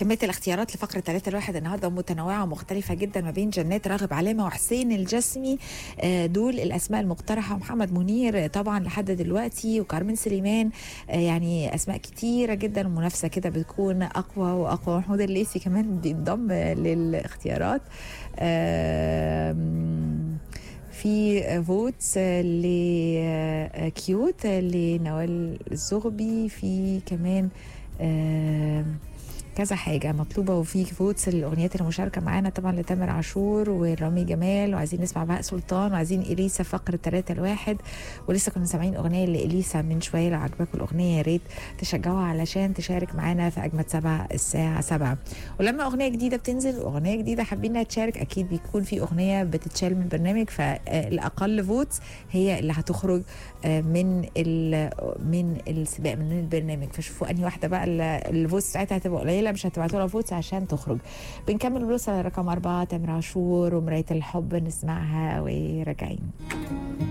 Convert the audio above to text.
كمية الاختيارات لفقرة ثلاثة الواحد النهارده متنوعة ومختلفة جدا ما بين جنات راغب علامة وحسين الجسمي آه، دول الأسماء المقترحة ومحمد منير آه، طبعا لحد دلوقتي وكارمن سليمان آه، يعني أسماء كتيرة جدا المنافسة كده بتكون أقوى وأقوى محمود الليثي كمان بينضم آه، للاختيارات آم، في فوتس لكيوت لنوال الزغبي في كمان آم، كذا حاجة مطلوبة وفي فوتس الأغنيات المشاركة معانا طبعا لتامر عاشور ورامي جمال وعايزين نسمع بهاء سلطان وعايزين إليسا فقرة ثلاثة الواحد ولسه كنا سامعين أغنية لإليسا من شوية لو عجباكم الأغنية يا ريت تشجعوها علشان تشارك معانا في أجمد سبعة الساعة سبعة ولما أغنية جديدة بتنزل وأغنية جديدة حابين إنها تشارك أكيد بيكون في أغنية بتتشال من البرنامج فالأقل فوتس هي اللي هتخرج آه، من ال- من السباق من البرنامج فشوفوا انهي واحده بقى ال- الفوتس بتاعتها هتبقى قليله مش هتبعتوا لها فوتس عشان تخرج بنكمل بنوصل لرقم أربعة تامر عاشور ومراية الحب نسمعها وراجعين